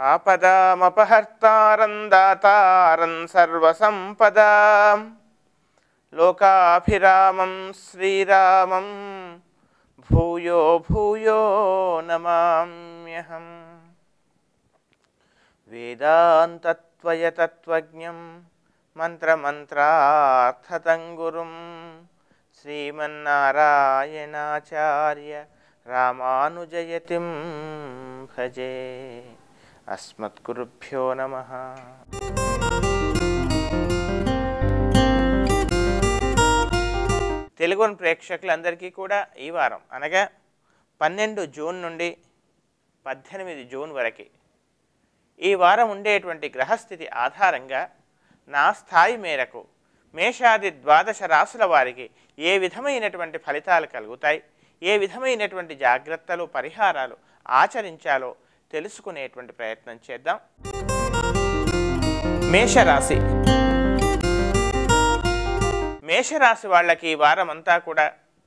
ఆపదామపహర్తారం దాతారం సర్వసంపదాం లోకాభిరామం శ్రీరామం భూయో భూయో నమామ్యహం వేదాంతత్వయతత్వజ్ఞం మంత్రమంత్రార్థతం గురుం శ్రీమన్నారాయణాచార్య రామానుజయతిం భజే అస్మద్గురుభ్యో నమ తెలుగు ప్రేక్షకులందరికీ కూడా ఈ వారం అనగా పన్నెండు జూన్ నుండి పద్దెనిమిది జూన్ వరకు ఈ వారం ఉండేటువంటి గ్రహస్థితి ఆధారంగా నా స్థాయి మేరకు మేషాది ద్వాదశ రాసుల వారికి ఏ విధమైనటువంటి ఫలితాలు కలుగుతాయి ఏ విధమైనటువంటి జాగ్రత్తలు పరిహారాలు ఆచరించాలో తెలుసుకునేటువంటి ప్రయత్నం చేద్దాం మేషరాశి మేషరాశి వాళ్ళకి ఈ వారం అంతా కూడా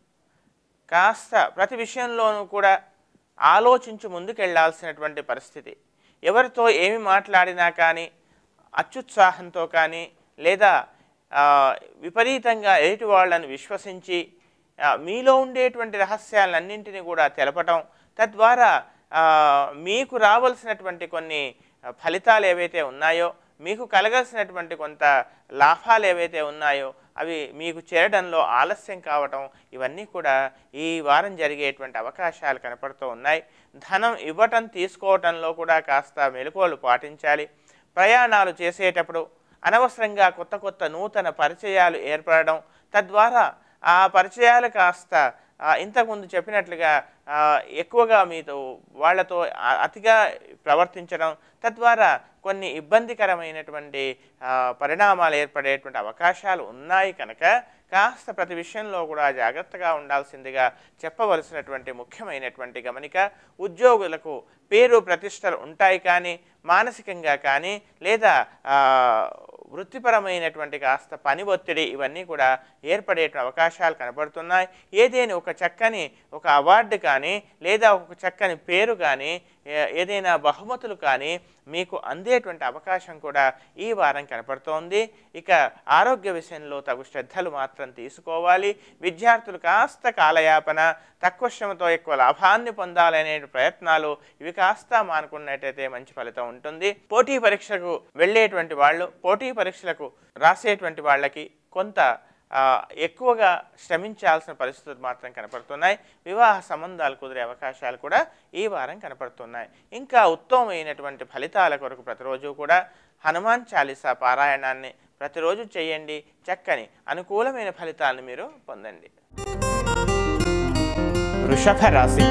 కాస్త ప్రతి విషయంలోనూ కూడా ఆలోచించి ముందుకెళ్లాల్సినటువంటి పరిస్థితి ఎవరితో ఏమి మాట్లాడినా కానీ అత్యుత్సాహంతో కానీ లేదా ఆ, విపరీతంగా ఎదుటి వాళ్ళని విశ్వసించి ఆ, మీలో ఉండేటువంటి రహస్యాలన్నింటినీ కూడా తెలపటం తద్వారా ఆ, మీకు రావలసినటువంటి కొన్ని ఆ, ఫలితాలు ఏవైతే ఉన్నాయో మీకు కలగాల్సినటువంటి కొంత లాభాలు ఏవైతే ఉన్నాయో అవి మీకు చేరడంలో ఆలస్యం కావటం ఇవన్నీ కూడా ఈ వారం జరిగేటువంటి అవకాశాలు కనపడుతూ ఉన్నాయి ధనం ఇవ్వటం తీసుకోవటంలో కూడా కాస్త మెలకువలు పాటించాలి ప్రయాణాలు చేసేటప్పుడు అనవసరంగా కొత్త కొత్త నూతన పరిచయాలు ఏర్పడడం తద్వారా ఆ పరిచయాలు కాస్త ఆ, ఇంతకుముందు చెప్పినట్లుగా ఆ, ఎక్కువగా మీతో వాళ్ళతో ఆ- అతిగా ప్రవర్తించడం తద్వారా కొన్ని ఇబ్బందికరమైనటువంటి ఆ, పరిణామాలు ఏర్పడేటువంటి అవకాశాలు ఉన్నాయి కనుక కాస్త ప్రతి విషయంలో కూడా జాగ్రత్తగా ఉండాల్సిందిగా చెప్పవలసినటువంటి ముఖ్యమైనటువంటి గమనిక ఉద్యోగులకు పేరు ప్రతిష్టలు ఉంటాయి కానీ మానసికంగా కానీ లేదా ఆ, వృత్తిపరమైనటువంటి కాస్త పని ఒత్తిడి ఇవన్నీ కూడా ఏర్పడే అవకాశాలు కనబడుతున్నాయి ఏదైనా ఒక చక్కని ఒక అవార్డు కానీ లేదా ఒక చక్కని పేరు కానీ ఏ- ఏదైనా బహుమతులు కానీ మీకు అందేటువంటి అవకాశం కూడా ఈ వారం కనపడుతోంది ఇక ఆరోగ్య విషయంలో తగు శ్రద్ధలు మాత్రం తీసుకోవాలి విద్యార్థులు కాస్త కాలయాపన తక్కువ శ్రమతో ఎక్కువ లాభాన్ని పొందాలనే ప్రయత్నాలు ఇవి కాస్త మానుకున్నట్టయితే మంచి ఫలితం ఉంటుంది పోటీ పరీక్షకు వెళ్ళేటువంటి వాళ్ళు పోటీ పరీక్షలకు రాసేటువంటి వాళ్ళకి కొంత ఆ, ఎక్కువగా శ్రమించాల్సిన పరిస్థితులు మాత్రం కనపడుతున్నాయి వివాహ సంబంధాలు కుదిరే అవకాశాలు కూడా ఈ వారం కనపడుతున్నాయి ఇంకా ఉత్తమమైనటువంటి ఫలితాల కొరకు ప్రతిరోజు కూడా హనుమాన్ చాలీసా పారాయణాన్ని ప్రతిరోజు చేయండి చక్కని అనుకూలమైన ఫలితాలను మీరు పొందండి వృషభ రాశి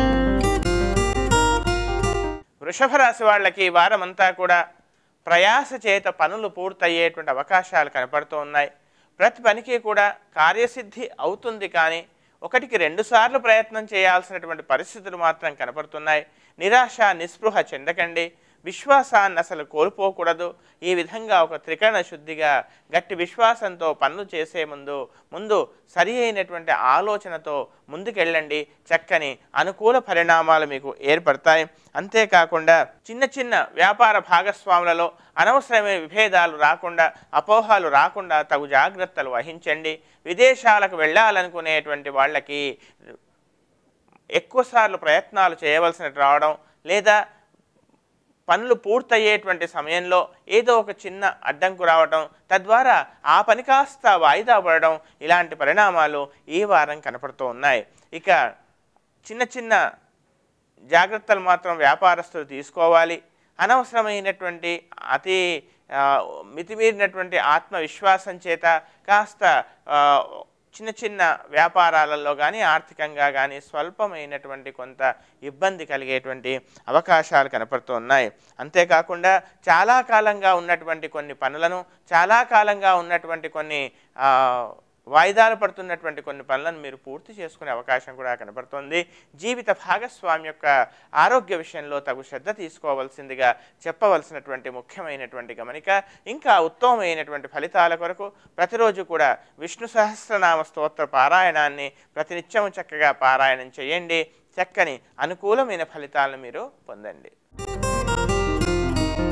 వృషభ రాశి వాళ్ళకి ఈ వారం అంతా కూడా ప్రయాస చేత పనులు పూర్తయ్యేటువంటి అవకాశాలు కనపడుతూ ఉన్నాయి ప్రతి పనికి కూడా కార్యసిద్ధి అవుతుంది కానీ ఒకటికి రెండుసార్లు ప్రయత్నం చేయాల్సినటువంటి పరిస్థితులు మాత్రం కనపడుతున్నాయి నిరాశ నిస్పృహ చెందకండి విశ్వాసాన్ని అసలు కోల్పోకూడదు ఈ విధంగా ఒక త్రికరణ శుద్ధిగా గట్టి విశ్వాసంతో పనులు చేసే ముందు ముందు సరి అయినటువంటి ఆలోచనతో ముందుకెళ్ళండి చక్కని అనుకూల పరిణామాలు మీకు ఏర్పడతాయి అంతేకాకుండా చిన్న చిన్న వ్యాపార భాగస్వాములలో అనవసరమైన విభేదాలు రాకుండా అపోహాలు రాకుండా తగు జాగ్రత్తలు వహించండి విదేశాలకు వెళ్ళాలనుకునేటువంటి వాళ్ళకి ఎక్కువసార్లు ప్రయత్నాలు చేయవలసిన రావడం లేదా పనులు పూర్తయ్యేటువంటి సమయంలో ఏదో ఒక చిన్న అడ్డంకు రావడం తద్వారా ఆ పని కాస్త వాయిదా పడడం ఇలాంటి పరిణామాలు ఈ వారం కనపడుతూ ఉన్నాయి ఇక చిన్న చిన్న జాగ్రత్తలు మాత్రం వ్యాపారస్తులు తీసుకోవాలి అనవసరమైనటువంటి అతి ఆ, మితిమీరినటువంటి ఆత్మవిశ్వాసం చేత కాస్త ఆ, చిన్న చిన్న వ్యాపారాలలో కానీ ఆర్థికంగా కానీ స్వల్పమైనటువంటి కొంత ఇబ్బంది కలిగేటువంటి అవకాశాలు కనపడుతున్నాయి అంతేకాకుండా చాలా కాలంగా ఉన్నటువంటి కొన్ని పనులను చాలా కాలంగా ఉన్నటువంటి కొన్ని ఆ, వాయిదాలు పడుతున్నటువంటి కొన్ని పనులను మీరు పూర్తి చేసుకునే అవకాశం కూడా కనబడుతుంది జీవిత భాగస్వామి యొక్క ఆరోగ్య విషయంలో తగు శ్రద్ధ తీసుకోవాల్సిందిగా చెప్పవలసినటువంటి ముఖ్యమైనటువంటి గమనిక ఇంకా ఉత్తమమైనటువంటి ఫలితాల కొరకు ప్రతిరోజు కూడా విష్ణు సహస్రనామ స్తోత్ర పారాయణాన్ని ప్రతినిత్యం చక్కగా పారాయణం చేయండి చక్కని అనుకూలమైన ఫలితాలను మీరు పొందండి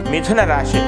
మిథున రాశి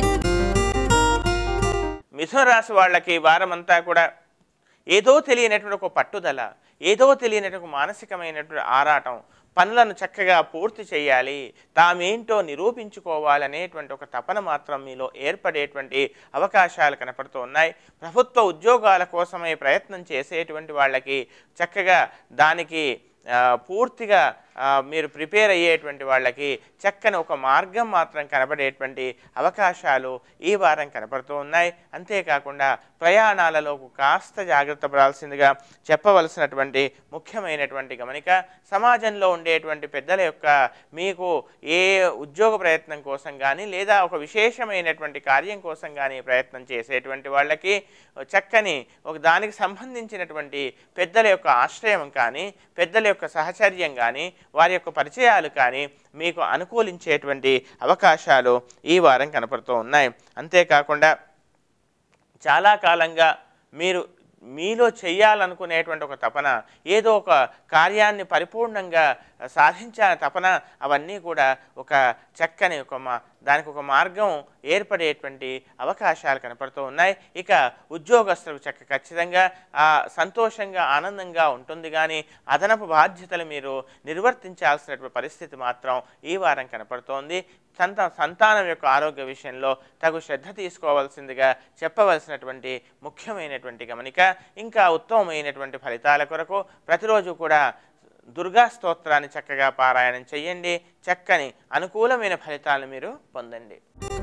మిథున రాశి వాళ్ళకి ఈ వారమంతా కూడా ఏదో తెలియనటువంటి ఒక పట్టుదల ఏదో తెలియనటువంటి ఒక మానసికమైనటువంటి ఆరాటం పనులను చక్కగా పూర్తి చేయాలి తామేంటో నిరూపించుకోవాలనేటువంటి ఒక తపన మాత్రం మీలో ఏర్పడేటువంటి అవకాశాలు కనపడుతూ ఉన్నాయి ప్రభుత్వ ఉద్యోగాల కోసమే ప్రయత్నం చేసేటువంటి వాళ్ళకి చక్కగా దానికి ఆ, పూర్తిగా ఆ, మీరు ప్రిపేర్ అయ్యేటువంటి వాళ్ళకి చక్కని ఒక మార్గం మాత్రం కనబడేటువంటి అవకాశాలు ఈ వారం కనపడుతూ ఉన్నాయి అంతేకాకుండా ప్రయాణాలలో కాస్త జాగ్రత్త పడాల్సిందిగా చెప్పవలసినటువంటి ముఖ్యమైనటువంటి గమనిక సమాజంలో ఉండేటువంటి పెద్దల యొక్క మీకు ఏ ఉద్యోగ ప్రయత్నం కోసం కానీ లేదా ఒక విశేషమైనటువంటి కార్యం కోసం కానీ ప్రయత్నం చేసేటువంటి వాళ్ళకి చక్కని ఒక దానికి సంబంధించినటువంటి పెద్దల యొక్క ఆశ్రయం కానీ పెద్దల యొక్క సహచర్యం కానీ వారి యొక్క పరిచయాలు కానీ మీకు అనుకూలించేటువంటి అవకాశాలు ఈ వారం కనపడుతూ ఉన్నాయి అంతేకాకుండా చాలా కాలంగా మీరు మీలో చేయాలనుకునేటువంటి ఒక తపన ఏదో ఒక కార్యాన్ని పరిపూర్ణంగా సాధించాల తపన అవన్నీ కూడా ఒక చక్కని ఒక మా దానికి ఒక మార్గం ఏర్పడేటువంటి అవకాశాలు కనపడుతూ ఉన్నాయి ఇక ఉద్యోగస్తులకు చక్క ఖచ్చితంగా ఆ సంతోషంగా ఆనందంగా ఉంటుంది కానీ అదనపు బాధ్యతలు మీరు నిర్వర్తించాల్సినటువంటి పరిస్థితి మాత్రం ఈ వారం కనపడుతోంది సంత సంతానం యొక్క ఆరోగ్య విషయంలో తగు శ్రద్ధ తీసుకోవాల్సిందిగా చెప్పవలసినటువంటి ముఖ్యమైనటువంటి గమనిక ఇంకా ఉత్తమమైనటువంటి ఫలితాల కొరకు ప్రతిరోజు కూడా దుర్గా స్తోత్రాన్ని చక్కగా పారాయణం చేయండి చక్కని అనుకూలమైన ఫలితాలను మీరు పొందండి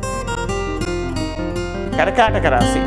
కర్కాటక రాశి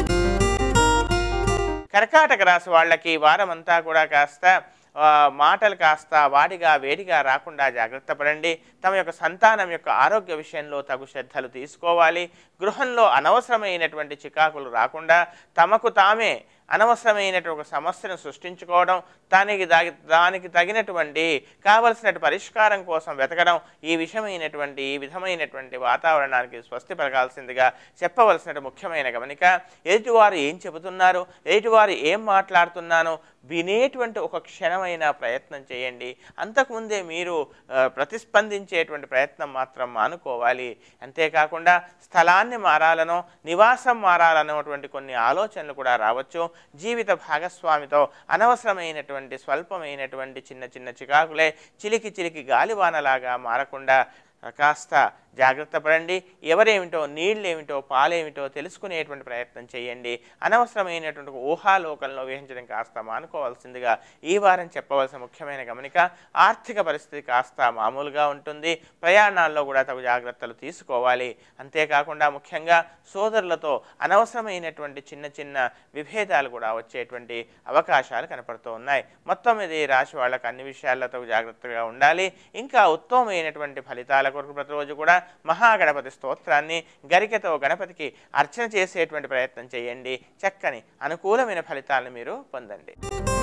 కర్కాటక రాశి వాళ్ళకి ఈ వారం అంతా కూడా కాస్త ఆ, మాటలు కాస్త వాడిగా వేడిగా రాకుండా జాగ్రత్త పడండి తమ యొక్క సంతానం యొక్క ఆరోగ్య విషయంలో తగు శ్రద్ధలు తీసుకోవాలి గృహంలో అనవసరమైనటువంటి చికాకులు రాకుండా తమకు తామే అనవసరమైనటువంటి ఒక సమస్యను సృష్టించుకోవడం దానికి దాగి దానికి తగినటువంటి కావలసిన పరిష్కారం కోసం వెతకడం ఈ విషయమైనటువంటి ఈ విధమైనటువంటి వాతావరణానికి స్వస్తి పలకాల్సిందిగా చెప్పవలసిన ముఖ్యమైన గమనిక ఎదుటివారు ఏం చెబుతున్నారు ఎదుటివారు ఏం మాట్లాడుతున్నానో వినేటువంటి ఒక క్షణమైన ప్రయత్నం చేయండి అంతకుముందే మీరు ఆ, ప్రతిస్పందించేటువంటి ప్రయత్నం మాత్రం మానుకోవాలి అంతేకాకుండా స్థలాన్ని మారాలనో నివాసం మారాలన్నటువంటి కొన్ని ఆలోచనలు కూడా రావచ్చు జీవిత భాగస్వామితో అనవసరమైనటువంటి స్వల్పమైనటువంటి చిన్న చిన్న చికాకులే చిలికి చిలికి గాలివానలాగా మారకుండా కాస్త జాగ్రత్త పడండి ఎవరేమిటో నీళ్ళేమిటో పాలేమిటో తెలుసుకునేటువంటి ప్రయత్నం చేయండి అనవసరమైనటువంటి ఒక ఊహాలోకంలో విహరించడం కాస్త మానుకోవాల్సిందిగా ఈ వారం చెప్పవలసిన ముఖ్యమైన గమనిక ఆర్థిక పరిస్థితి కాస్త మామూలుగా ఉంటుంది ప్రయాణాల్లో కూడా తగు జాగ్రత్తలు తీసుకోవాలి అంతేకాకుండా ముఖ్యంగా సోదరులతో అనవసరమైనటువంటి చిన్న చిన్న విభేదాలు కూడా వచ్చేటువంటి అవకాశాలు కనపడుతూ ఉన్నాయి మొత్తం మీద ఈ రాశి వాళ్ళకి అన్ని విషయాల్లో తగు జాగ్రత్తగా ఉండాలి ఇంకా ఉత్తమమైనటువంటి ఫలితాల కొరకు ప్రతిరోజు కూడా మహాగణపతి స్తోత్రాన్ని గరికతో గణపతికి అర్చన చేసేటువంటి ప్రయత్నం చేయండి చక్కని అనుకూలమైన ఫలితాలను మీరు పొందండి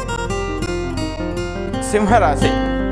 సింహరాశి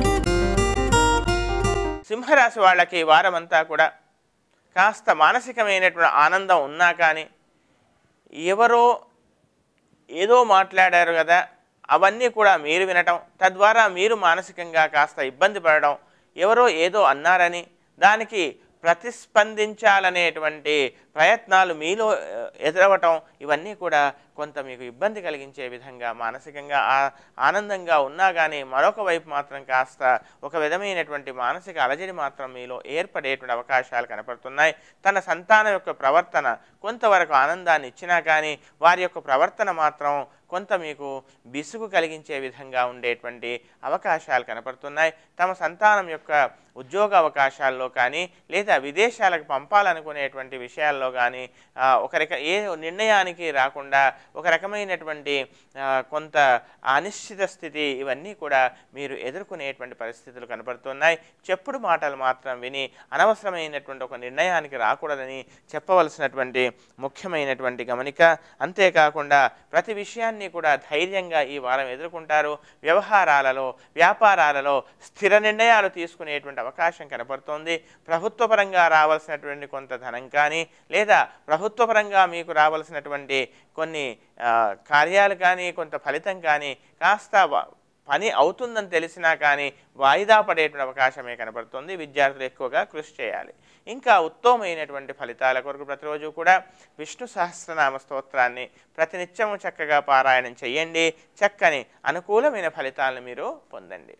సింహరాశి వాళ్ళకి ఈ వారమంతా కూడా కాస్త మానసికమైనటువంటి ఆనందం ఉన్నా కానీ ఎవరో ఏదో మాట్లాడారు కదా అవన్నీ కూడా మీరు వినటం తద్వారా మీరు మానసికంగా కాస్త ఇబ్బంది పడడం ఎవరో ఏదో అన్నారని దానికి ప్రతిస్పందించాలనేటువంటి ప్రయత్నాలు మీలో ఆ, ఎదురవటం ఇవన్నీ కూడా కొంత మీకు ఇబ్బంది కలిగించే విధంగా మానసికంగా ఆ- ఆనందంగా ఉన్నా కానీ మరొక వైపు మాత్రం కాస్త ఒక విధమైనటువంటి మానసిక అలజడి మాత్రం మీలో ఏర్పడేటువంటి అవకాశాలు కనపడుతున్నాయి తన సంతానం యొక్క ప్రవర్తన కొంతవరకు ఆనందాన్ని ఇచ్చినా కానీ వారి యొక్క ప్రవర్తన మాత్రం కొంత మీకు బిసుగు కలిగించే విధంగా ఉండేటువంటి అవకాశాలు కనపడుతున్నాయి తమ సంతానం యొక్క ఉద్యోగ అవకాశాల్లో కానీ లేదా విదేశాలకు పంపాలనుకునేటువంటి విషయాల్లో కానీ ఆ, ఒక రక ఏ నిర్ణయానికి రాకుండా ఒక రకమైనటువంటి ఆ, కొంత అనిశ్చిత స్థితి ఇవన్నీ కూడా మీరు ఎదుర్కొనేటువంటి పరిస్థితులు కనపడుతున్నాయి చెప్పుడు మాటలు మాత్రం విని అనవసరమైనటువంటి ఒక నిర్ణయానికి రాకూడదని చెప్పవలసినటువంటి ముఖ్యమైనటువంటి గమనిక అంతేకాకుండా ప్రతి విషయాన్ని కూడా ధైర్యంగా ఈ వారం ఎదుర్కొంటారు వ్యవహారాలలో వ్యాపారాలలో స్థిర నిర్ణయాలు తీసుకునేటువంటి అవకాశం కనపడుతోంది ప్రభుత్వపరంగా రావాల్సినటువంటి కొంత ధనం కానీ లేదా ప్రభుత్వపరంగా మీకు రావాల్సినటువంటి కొన్ని ఆ, కార్యాలు కానీ కొంత ఫలితం కానీ కాస్త వ- పని అవుతుందని తెలిసినా కానీ వాయిదా పడేటువంటి అవకాశమే కనబడుతుంది విద్యార్థులు ఎక్కువగా కృషి చేయాలి ఇంకా ఉత్తమమైనటువంటి ఫలితాల కొరకు ప్రతిరోజు కూడా విష్ణు సహస్రనామ స్తోత్రాన్ని ప్రతినిత్యము చక్కగా పారాయణం చేయండి చక్కని అనుకూలమైన ఫలితాలను మీరు పొందండి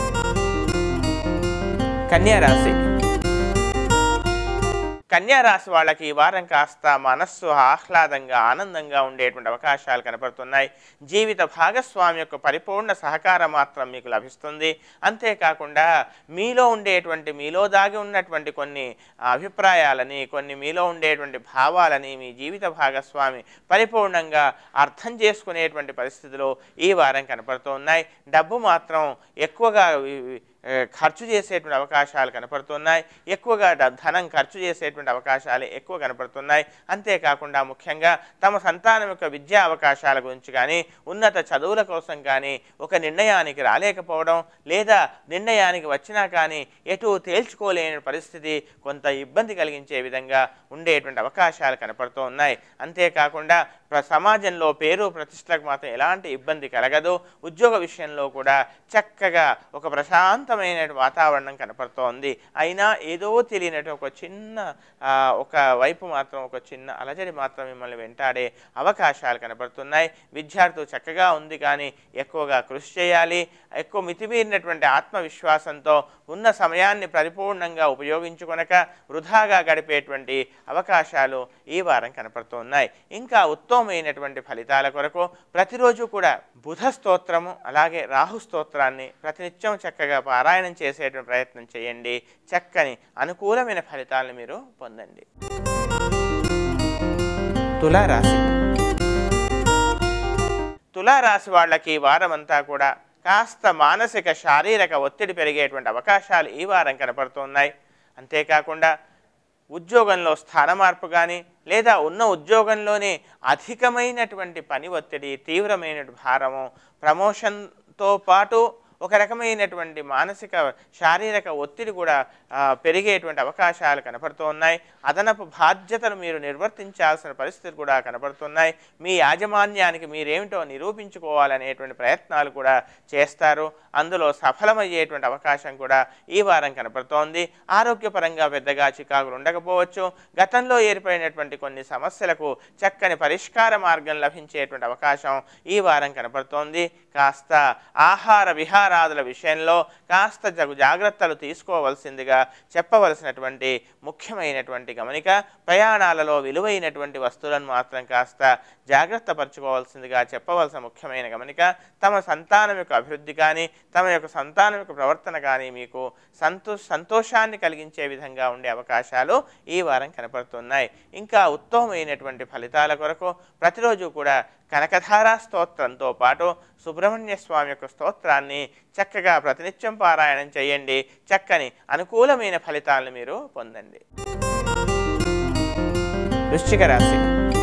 కన్యా రాశి కన్యా రాశి వాళ్ళకి ఈ వారం కాస్త మనస్సు ఆహ్లాదంగా ఆనందంగా ఉండేటువంటి అవకాశాలు కనపడుతున్నాయి జీవిత భాగస్వామి యొక్క పరిపూర్ణ సహకారం మాత్రం మీకు లభిస్తుంది అంతేకాకుండా మీలో ఉండేటువంటి మీలో దాగి ఉన్నటువంటి కొన్ని అభిప్రాయాలని కొన్ని మీలో ఉండేటువంటి భావాలని మీ జీవిత భాగస్వామి పరిపూర్ణంగా అర్థం చేసుకునేటువంటి పరిస్థితిలో ఈ వారం కనపడుతూ ఉన్నాయి డబ్బు మాత్రం ఎక్కువగా వి- వి- ఏ, ఖర్చు చేసేటువంటి అవకాశాలు కనపడుతున్నాయి ఎక్కువగా డ- ధనం ఖర్చు చేసేటువంటి అవకాశాలు ఎక్కువ కనపడుతున్నాయి అంతేకాకుండా ముఖ్యంగా తమ సంతానం యొక్క విద్యా అవకాశాల గురించి కానీ ఉన్నత చదువుల కోసం కానీ ఒక నిర్ణయానికి రాలేకపోవడం లేదా నిర్ణయానికి వచ్చినా కానీ ఎటు తేల్చుకోలేని పరిస్థితి కొంత ఇబ్బంది కలిగించే విధంగా ఉండేటువంటి అవకాశాలు కనపడుతూ ఉన్నాయి అంతేకాకుండా ప్ర- సమాజంలో పేరు ప్రతిష్టలకు మాత్రం ఎలాంటి ఇబ్బంది కలగదు ఉద్యోగ విషయంలో కూడా చక్కగా ఒక ప్రశాంతమైన వాతావరణం కనపడుతోంది అయినా ఏదో తెలియనట్టు ఒక చిన్న ఆ, ఒక వైపు మాత్రం ఒక చిన్న అలజడి మాత్రం మిమ్మల్ని వెంటాడే అవకాశాలు కనపడుతున్నాయి విద్యార్థులు చక్కగా ఉంది కానీ ఎక్కువగా కృషి చేయాలి ఎక్కువ మితిమీరినటువంటి ఆత్మవిశ్వాసంతో ఉన్న సమయాన్ని పరిపూర్ణంగా ఉపయోగించుకొనక వృధాగా గడిపేటువంటి అవకాశాలు ఈ వారం కనపడుతున్నాయి ఇంకా ఉత్తమమైనటువంటి ఫలితాల కొరకు ప్రతిరోజు కూడా బుధ స్తోత్రము అలాగే రాహు స్తోత్రాన్ని ప్రతినిత్యం చక్కగా పారాయణం చేసేటువంటి ప్రయత్నం చేయండి చక్కని అనుకూలమైన ఫలితాలను మీరు పొందండి తులారాశి తులారాశి వాళ్ళకి ఈ వారం అంతా కూడా కాస్త మానసిక శారీరక ఒత్తిడి పెరిగేటువంటి అవకాశాలు ఈ వారం కనపడుతున్నాయి అంతేకాకుండా ఉద్యోగంలో స్థాన మార్పు కానీ లేదా ఉన్న ఉద్యోగంలోనే అధికమైనటువంటి పని ఒత్తిడి తీవ్రమైన భారము ప్రమోషన్తో పాటు ఒక రకమైనటువంటి మానసిక శారీరక ఒత్తిడి కూడా ఆ, పెరిగేటువంటి అవకాశాలు కనపడుతూ ఉన్నాయి అదనపు బాధ్యతలు మీరు నిర్వర్తించాల్సిన పరిస్థితులు కూడా కనపడుతున్నాయి మీ యాజమాన్యానికి మీరేమిటో నిరూపించుకోవాలనేటువంటి ప్రయత్నాలు కూడా చేస్తారు అందులో సఫలమయ్యేటువంటి అవకాశం కూడా ఈ వారం కనపడుతోంది ఆరోగ్యపరంగా పెద్దగా చికాకులు ఉండకపోవచ్చు గతంలో ఏర్పడినటువంటి కొన్ని సమస్యలకు చక్కని పరిష్కార మార్గం లభించేటువంటి అవకాశం ఈ వారం కనపడుతోంది కాస్త ఆహార విహారాదుల విషయంలో కాస్త జగు జాగ్రత్తలు తీసుకోవలసిందిగా చెప్పవలసినటువంటి ముఖ్యమైనటువంటి గమనిక ప్రయాణాలలో విలువైనటువంటి వస్తువులను మాత్రం కాస్త జాగ్రత్త పరచుకోవాల్సిందిగా చెప్పవలసిన ముఖ్యమైన గమనిక తమ సంతానం యొక్క అభివృద్ధి కానీ తమ యొక్క సంతానం యొక్క ప్రవర్తన కానీ మీకు సంతో సంతోషాన్ని కలిగించే విధంగా ఉండే అవకాశాలు ఈ వారం కనపడుతున్నాయి ఇంకా ఉత్తమమైనటువంటి ఫలితాల కొరకు ప్రతిరోజు కూడా కనకధారా స్తోత్రంతో పాటు సుబ్రహ్మణ్య స్వామి యొక్క స్తోత్రాన్ని చక్కగా ప్రతినిత్యం పారాయణం చేయండి చక్కని అనుకూలమైన ఫలితాలను మీరు పొందండి వృశ్చిక రాశి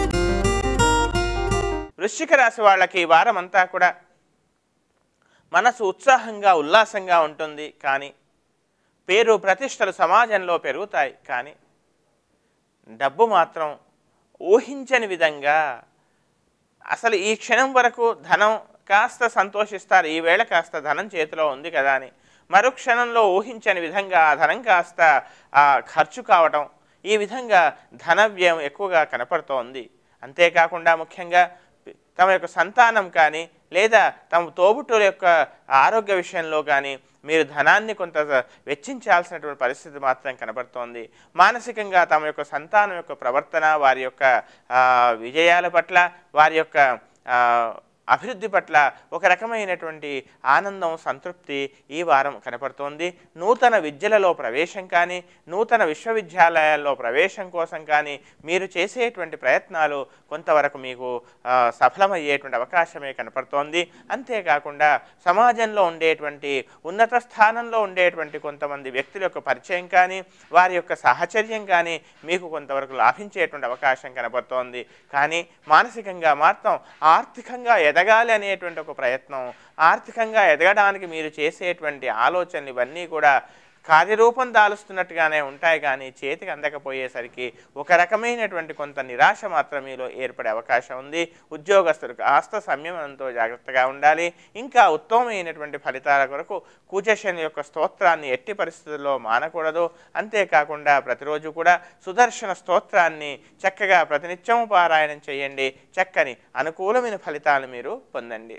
వృశ్చిక రాశి వాళ్ళకి ఈ వారం అంతా కూడా మనసు ఉత్సాహంగా ఉల్లాసంగా ఉంటుంది కానీ పేరు ప్రతిష్టలు సమాజంలో పెరుగుతాయి కానీ డబ్బు మాత్రం ఊహించని విధంగా అసలు ఈ క్షణం వరకు ధనం కాస్త సంతోషిస్తారు ఈ వేళ కాస్త ధనం చేతిలో ఉంది కదా అని మరు క్షణంలో ఊహించని విధంగా ఆ ధనం కాస్త ఆ, ఖర్చు కావటం ఈ విధంగా ధన వ్యయం ఎక్కువగా కనపడుతోంది అంతేకాకుండా ముఖ్యంగా తమ యొక్క సంతానం కానీ లేదా తమ తోబుట్టుల యొక్క ఆరోగ్య విషయంలో కానీ మీరు ధనాన్ని కొంత వెచ్చించాల్సినటువంటి పరిస్థితి మాత్రం కనబడుతోంది మానసికంగా తమ యొక్క సంతానం యొక్క ప్రవర్తన వారి యొక్క ఆ, విజయాల పట్ల వారి యొక్క ఆ, అభివృద్ధి పట్ల ఒక రకమైనటువంటి ఆనందం సంతృప్తి ఈ వారం కనపడుతోంది నూతన విద్యలలో ప్రవేశం కానీ నూతన విశ్వవిద్యాలయాల్లో ప్రవేశం కోసం కానీ మీరు చేసేటువంటి ప్రయత్నాలు కొంతవరకు మీకు ఆ, సఫలమయ్యేటువంటి అవకాశమే కనపడుతోంది అంతేకాకుండా సమాజంలో ఉండేటువంటి ఉన్నత స్థానంలో ఉండేటువంటి కొంతమంది వ్యక్తుల యొక్క పరిచయం కానీ వారి యొక్క సాహచర్యం కానీ మీకు కొంతవరకు లాభించేటువంటి అవకాశం కనపడుతోంది కానీ మానసికంగా మాత్రం ఆర్థికంగా ఎదగాలి అనేటువంటి ఒక ప్రయత్నం ఆర్థికంగా ఎదగడానికి మీరు చేసేటువంటి ఆలోచనలు ఇవన్నీ కూడా కార్యరూపం దాలుస్తున్నట్టుగానే ఉంటాయి కానీ చేతికి అందకపోయేసరికి ఒక రకమైనటువంటి కొంత నిరాశ మాత్రం మీలో ఏర్పడే అవకాశం ఉంది ఉద్యోగస్తులు కాస్త సంయమనంతో జాగ్రత్తగా ఉండాలి ఇంకా ఉత్తమమైనటువంటి ఫలితాల కొరకు కూచశని యొక్క స్తోత్రాన్ని ఎట్టి పరిస్థితుల్లో మానకూడదు అంతేకాకుండా ప్రతిరోజు కూడా సుదర్శన స్తోత్రాన్ని చక్కగా ప్రతినిత్యము పారాయణం చేయండి చక్కని అనుకూలమైన ఫలితాలు మీరు పొందండి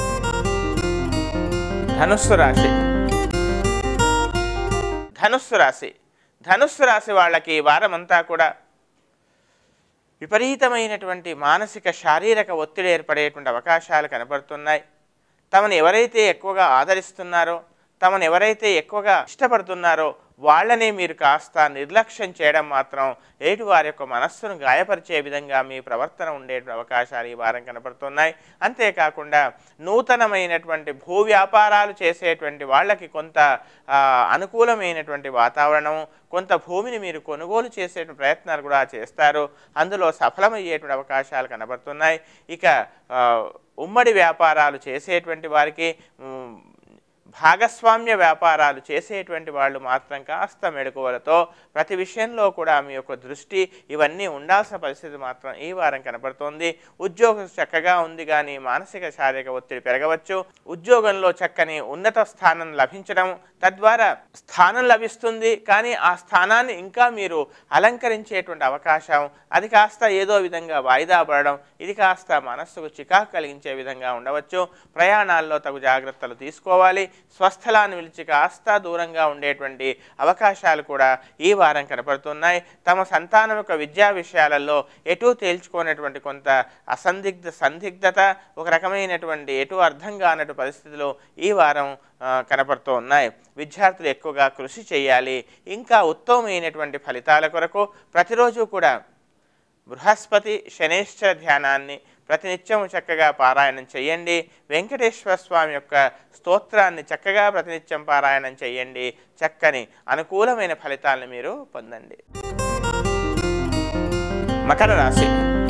ధనుస్సు రాశి ధనుస్సు రాశి ధనుస్సు రాశి వాళ్ళకి ఈ వారమంతా కూడా విపరీతమైనటువంటి మానసిక శారీరక ఒత్తిడి ఏర్పడేటువంటి అవకాశాలు కనబడుతున్నాయి తమను ఎవరైతే ఎక్కువగా ఆదరిస్తున్నారో తమను ఎవరైతే ఎక్కువగా ఇష్టపడుతున్నారో వాళ్ళనే మీరు కాస్త నిర్లక్ష్యం చేయడం మాత్రం ఎటు వారి యొక్క మనస్సును గాయపరిచే విధంగా మీ ప్రవర్తన ఉండే అవకాశాలు ఈ వారం కనపడుతున్నాయి అంతేకాకుండా నూతనమైనటువంటి భూ వ్యాపారాలు చేసేటువంటి వాళ్ళకి కొంత ఆ, అనుకూలమైనటువంటి వాతావరణం కొంత భూమిని మీరు కొనుగోలు చేసే ప్రయత్నాలు కూడా చేస్తారు అందులో సఫలమయ్యేటువంటి అవకాశాలు కనబడుతున్నాయి ఇక ఆ, ఉమ్మడి వ్యాపారాలు చేసేటువంటి వారికి ఉమ్, భాగస్వామ్య వ్యాపారాలు చేసేటువంటి వాళ్ళు మాత్రం కాస్త మెడుకువలతో ప్రతి విషయంలో కూడా మీ యొక్క దృష్టి ఇవన్నీ ఉండాల్సిన పరిస్థితి మాత్రం ఈ వారం కనబడుతోంది ఉద్యోగం చక్కగా ఉంది కానీ మానసిక శారీరక ఒత్తిడి పెరగవచ్చు ఉద్యోగంలో చక్కని ఉన్నత స్థానం లభించడం తద్వారా స్థానం లభిస్తుంది కానీ ఆ స్థానాన్ని ఇంకా మీరు అలంకరించేటువంటి అవకాశం అది కాస్త ఏదో విధంగా వాయిదా పడడం ఇది కాస్త మనస్సుకు చికాకు కలిగించే విధంగా ఉండవచ్చు ప్రయాణాల్లో తగు జాగ్రత్తలు తీసుకోవాలి స్వస్థలాన్ని విలిచి కాస్త దూరంగా ఉండేటువంటి అవకాశాలు కూడా ఈ వారం కనపడుతున్నాయి తమ సంతానం యొక్క విద్యా విషయాలలో ఎటు తేల్చుకోనటువంటి కొంత అసందిగ్ధ సందిగ్ధత ఒక రకమైనటువంటి ఎటు అర్థం కానటువంటి పరిస్థితులు ఈ వారం ఆ, కనపడుతూ ఉన్నాయి విద్యార్థులు ఎక్కువగా కృషి చేయాలి ఇంకా ఉత్తమమైనటువంటి ఫలితాల కొరకు ప్రతిరోజు కూడా బృహస్పతి శనేశ్వర ధ్యానాన్ని ప్రతినిత్యం చక్కగా పారాయణం చేయండి వెంకటేశ్వర స్వామి యొక్క స్తోత్రాన్ని చక్కగా ప్రతినిత్యం పారాయణం చేయండి చక్కని అనుకూలమైన ఫలితాలను మీరు పొందండి మకర రాశి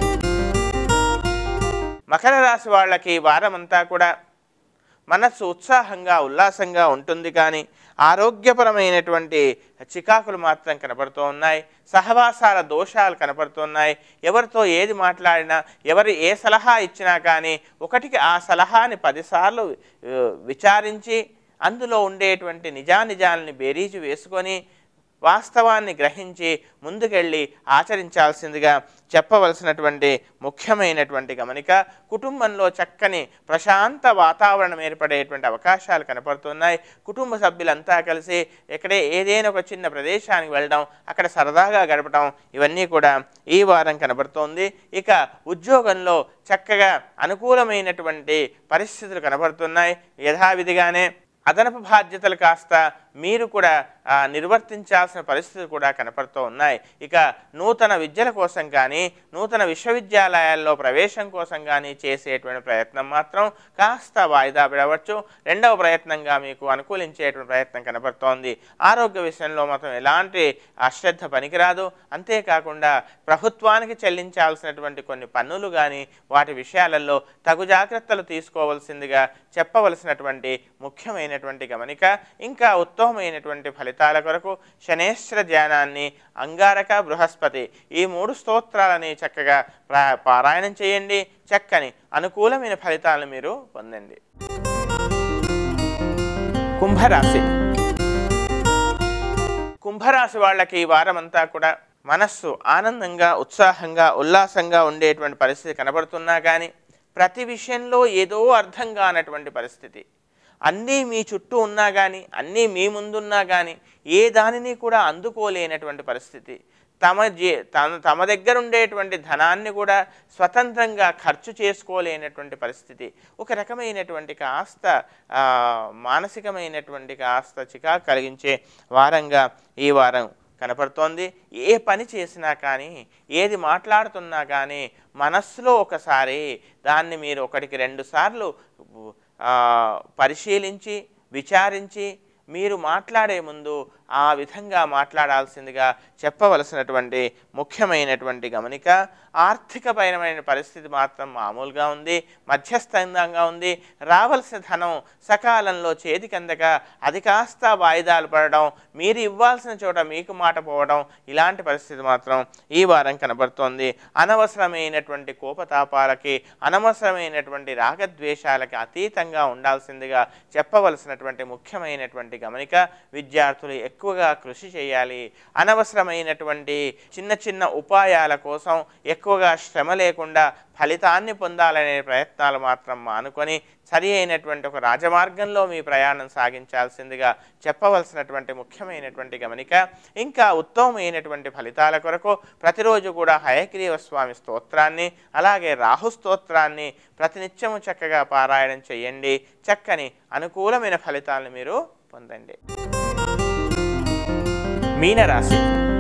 మకర రాశి వాళ్ళకి ఈ వారమంతా కూడా మనస్సు ఉత్సాహంగా ఉల్లాసంగా ఉంటుంది కానీ ఆరోగ్యపరమైనటువంటి చికాకులు మాత్రం కనపడుతూ ఉన్నాయి సహవాసాల దోషాలు కనపడుతున్నాయి ఎవరితో ఏది మాట్లాడినా ఎవరు ఏ సలహా ఇచ్చినా కానీ ఒకటికి ఆ సలహాని పదిసార్లు ఆ, విచారించి అందులో ఉండేటువంటి నిజానిజాలని బేరీజు వేసుకొని వాస్తవాన్ని గ్రహించి ముందుకెళ్ళి ఆచరించాల్సిందిగా చెప్పవలసినటువంటి ముఖ్యమైనటువంటి గమనిక కుటుంబంలో చక్కని ప్రశాంత వాతావరణం ఏర్పడేటువంటి అవకాశాలు కనపడుతున్నాయి కుటుంబ సభ్యులంతా కలిసి ఎక్కడే ఏదైనా ఒక చిన్న ప్రదేశానికి వెళ్ళడం అక్కడ సరదాగా గడపడం ఇవన్నీ కూడా ఈ వారం కనబడుతోంది ఇక ఉద్యోగంలో చక్కగా అనుకూలమైనటువంటి పరిస్థితులు కనబడుతున్నాయి యథావిధిగానే అదనపు బాధ్యతలు కాస్త మీరు కూడా ఆ, నిర్వర్తించాల్సిన పరిస్థితులు కూడా కనపడుతూ ఉన్నాయి ఇక నూతన విద్యల కోసం కానీ నూతన విశ్వవిద్యాలయాల్లో ప్రవేశం కోసం కానీ చేసేటువంటి ప్రయత్నం మాత్రం కాస్త వాయిదా పడవచ్చు రెండవ ప్రయత్నంగా మీకు అనుకూలించేటువంటి ప్రయత్నం కనపడుతోంది ఆరోగ్య విషయంలో మాత్రం ఎలాంటి అశ్రద్ధ పనికిరాదు అంతేకాకుండా ప్రభుత్వానికి చెల్లించాల్సినటువంటి కొన్ని పన్నులు కానీ వాటి విషయాలలో తగు జాగ్రత్తలు తీసుకోవలసిందిగా చెప్పవలసినటువంటి ముఖ్యమైనటువంటి గమనిక ఇంకా ఉత్తమమైనటువంటి ఫలితాల కొరకు శనేశ్వర ధ్యానాన్ని అంగారక బృహస్పతి ఈ మూడు స్తోత్రాలని చక్కగా ప్రా- పారాయణం చేయండి చక్కని అనుకూలమైన ఫలితాలను మీరు పొందండి కుంభరాశి కుంభరాశి వాళ్ళకి ఈ వారమంతా కూడా మనస్సు ఆనందంగా ఉత్సాహంగా ఉల్లాసంగా ఉండేటువంటి పరిస్థితి కనబడుతున్నా కానీ ప్రతి విషయంలో ఏదో అర్థం కానటువంటి పరిస్థితి అన్నీ మీ చుట్టూ ఉన్నా కానీ అన్నీ మీ ముందున్నా కానీ ఏ దానిని కూడా అందుకోలేనటువంటి పరిస్థితి తమ జీ తమ తమ దగ్గర ఉండేటువంటి ధనాన్ని కూడా స్వతంత్రంగా ఖర్చు చేసుకోలేనటువంటి పరిస్థితి ఒక రకమైనటువంటి కాస్త ఆ, మానసికమైనటువంటి కాస్త చికాకు కలిగించే వారంగా ఈ వారం కనపడుతోంది ఏ పని చేసినా కానీ ఏది మాట్లాడుతున్నా కానీ మనస్సులో ఒకసారి దాన్ని మీరు ఒకటికి రెండు సార్లు ఆ, పరిశీలించి విచారించి మీరు మాట్లాడే ముందు ఆ విధంగా మాట్లాడాల్సిందిగా చెప్పవలసినటువంటి ముఖ్యమైనటువంటి గమనిక ఆర్థికపరమైన పరిస్థితి మాత్రం మామూలుగా ఉంది మధ్యస్థంగా ఉంది రావలసిన ధనం సకాలంలో చేతికి అందక అది కాస్త వాయిదాలు పడడం మీరు ఇవ్వాల్సిన చోట మీకు మాట పోవడం ఇలాంటి పరిస్థితి మాత్రం ఈ వారం కనబడుతోంది అనవసరమైనటువంటి కోపతాపాలకి అనవసరమైనటువంటి రాగద్వేషాలకి అతీతంగా ఉండాల్సిందిగా చెప్పవలసినటువంటి ముఖ్యమైనటువంటి గమనిక విద్యార్థులు ఎక్కువగా కృషి చేయాలి అనవసరమైనటువంటి చిన్న చిన్న ఉపాయాల కోసం ఎక్కువగా శ్రమ లేకుండా ఫలితాన్ని పొందాలనే ప్రయత్నాలు మాత్రం మానుకొని సరి అయినటువంటి ఒక రాజమార్గంలో మీ ప్రయాణం సాగించాల్సిందిగా చెప్పవలసినటువంటి ముఖ్యమైనటువంటి గమనిక ఇంకా ఉత్తమమైనటువంటి ఫలితాల కొరకు ప్రతిరోజు కూడా హయగ్రీవ స్వామి స్తోత్రాన్ని అలాగే రాహు స్తోత్రాన్ని ప్రతినిత్యము చక్కగా పారాయణం చేయండి చక్కని అనుకూలమైన ఫలితాలను మీరు పొందండి మీనరాశి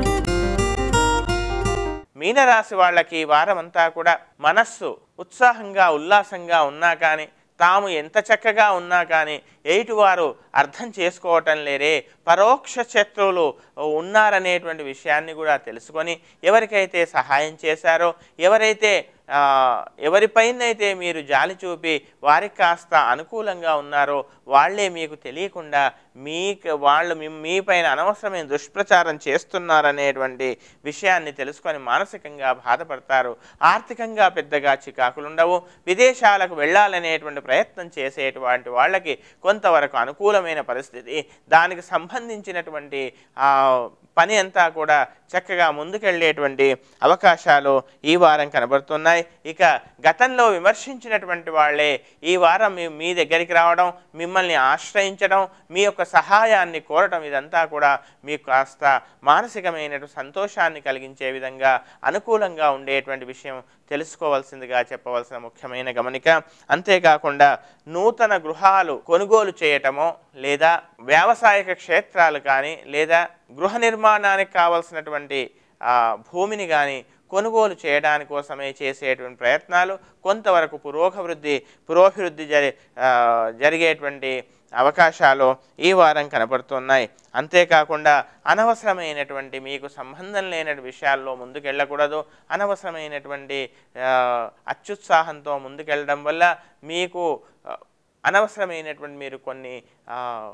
మీనరాశి వాళ్ళకి ఈ వారమంతా కూడా మనస్సు ఉత్సాహంగా ఉల్లాసంగా ఉన్నా కానీ తాము ఎంత చక్కగా ఉన్నా కానీ ఎయిటివారు అర్థం చేసుకోవటం లేరే పరోక్ష శత్రువులు ఉన్నారనేటువంటి విషయాన్ని కూడా తెలుసుకొని ఎవరికైతే సహాయం చేశారో ఎవరైతే ఆ, ఎవరిపైనైతే మీరు జాలి చూపి వారికి కాస్త అనుకూలంగా ఉన్నారో వాళ్ళే మీకు తెలియకుండా మీకు వాళ్ళు మీ మీపైన అనవసరమైన దుష్ప్రచారం చేస్తున్నారనేటువంటి విషయాన్ని తెలుసుకొని మానసికంగా బాధపడతారు ఆర్థికంగా పెద్దగా చికాకులు ఉండవు విదేశాలకు వెళ్ళాలనేటువంటి ప్రయత్నం చేసేటువంటి వాళ్ళకి కొంతవరకు అనుకూలమైన పరిస్థితి దానికి సంబంధించినటువంటి ఆ, పని అంతా కూడా చక్కగా ముందుకెళ్ళేటువంటి అవకాశాలు ఈ వారం కనబడుతున్నాయి ఇక గతంలో విమర్శించినటువంటి వాళ్ళే ఈ వారం మీ మీ దగ్గరికి రావడం మిమ్మల్ని ఆశ్రయించడం మీ యొక్క సహాయాన్ని కోరటం ఇదంతా కూడా మీకు కాస్త మానసికమైన సంతోషాన్ని కలిగించే విధంగా అనుకూలంగా ఉండేటువంటి విషయం తెలుసుకోవాల్సిందిగా చెప్పవలసిన ముఖ్యమైన గమనిక అంతేకాకుండా నూతన గృహాలు కొనుగోలు చేయటమో లేదా వ్యావసాయిక క్షేత్రాలు కానీ లేదా గృహ నిర్మాణానికి కావలసినటువంటి ఆ, భూమిని కానీ కొనుగోలు చేయడాని కోసమే చేసేటువంటి ప్రయత్నాలు కొంతవరకు పురోగవృద్ధి పురోభివృద్ధి జరి ఆ, జరిగేటువంటి అవకాశాలు ఈ వారం కనపడుతున్నాయి అంతేకాకుండా అనవసరమైనటువంటి మీకు సంబంధం లేని విషయాల్లో ముందుకెళ్ళకూడదు అనవసరమైనటువంటి ఆ, అత్యుత్సాహంతో ముందుకెళ్ళడం వల్ల మీకు ఆ, అనవసరమైనటువంటి మీరు కొన్ని ఆ,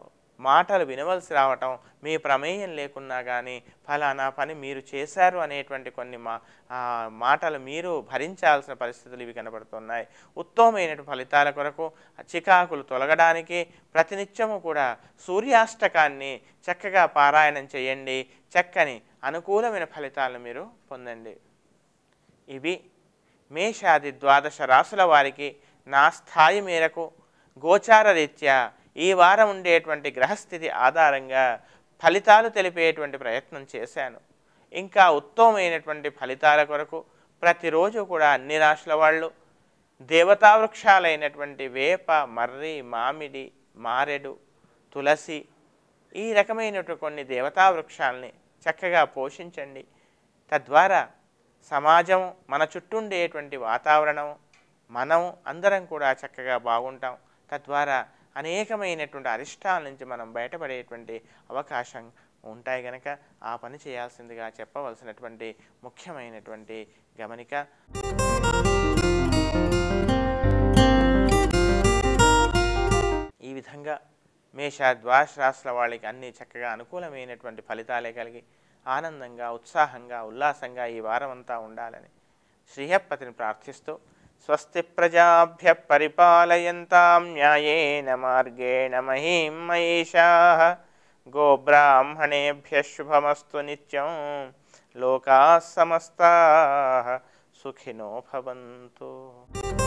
మాటలు వినవలసి రావటం మీ ప్రమేయం లేకున్నా కానీ ఫలానా పని మీరు చేశారు అనేటువంటి కొన్ని మా ఆ, మాటలు మీరు భరించాల్సిన పరిస్థితులు ఇవి కనబడుతున్నాయి ఉత్తమమైన ఫలితాల కొరకు చికాకులు తొలగడానికి ప్రతినిత్యము కూడా సూర్యాష్టకాన్ని చక్కగా పారాయణం చేయండి చక్కని అనుకూలమైన ఫలితాలను మీరు పొందండి ఇవి మేషాది ద్వాదశ రాసుల వారికి నా స్థాయి మేరకు గోచార రీత్యా ఈ వారం ఉండేటువంటి గ్రహస్థితి ఆధారంగా ఫలితాలు తెలిపేటువంటి ప్రయత్నం చేశాను ఇంకా ఉత్తమమైనటువంటి ఫలితాల కొరకు ప్రతిరోజు కూడా అన్ని రాశుల వాళ్ళు దేవతా వృక్షాలైనటువంటి వేప మర్రి మామిడి మారెడు తులసి ఈ రకమైనటువంటి కొన్ని దేవతా వృక్షాలని చక్కగా పోషించండి తద్వారా సమాజం మన చుట్టూ ఉండేటువంటి వాతావరణం మనం అందరం కూడా చక్కగా బాగుంటాం తద్వారా అనేకమైనటువంటి అరిష్టాల నుంచి మనం బయటపడేటువంటి అవకాశం ఉంటాయి గనక ఆ పని చేయాల్సిందిగా చెప్పవలసినటువంటి ముఖ్యమైనటువంటి గమనిక ఈ విధంగా మేష ద్వాదశ రాశుల వాళ్ళకి అన్ని చక్కగా అనుకూలమైనటువంటి ఫలితాలే కలిగి ఆనందంగా ఉత్సాహంగా ఉల్లాసంగా ఈ వారం అంతా ఉండాలని శ్రీహప్పతిని ప్రార్థిస్తూ స్వస్తి ప్రజాభ్య పరిపాలయంతాం న్యాయేన మార్గేణ మహీం మహిషా గోబ్రాహ్మణేభ్య శుభమస్తు నిత్యం లోకా సమస్తా సుఖినో భవంతు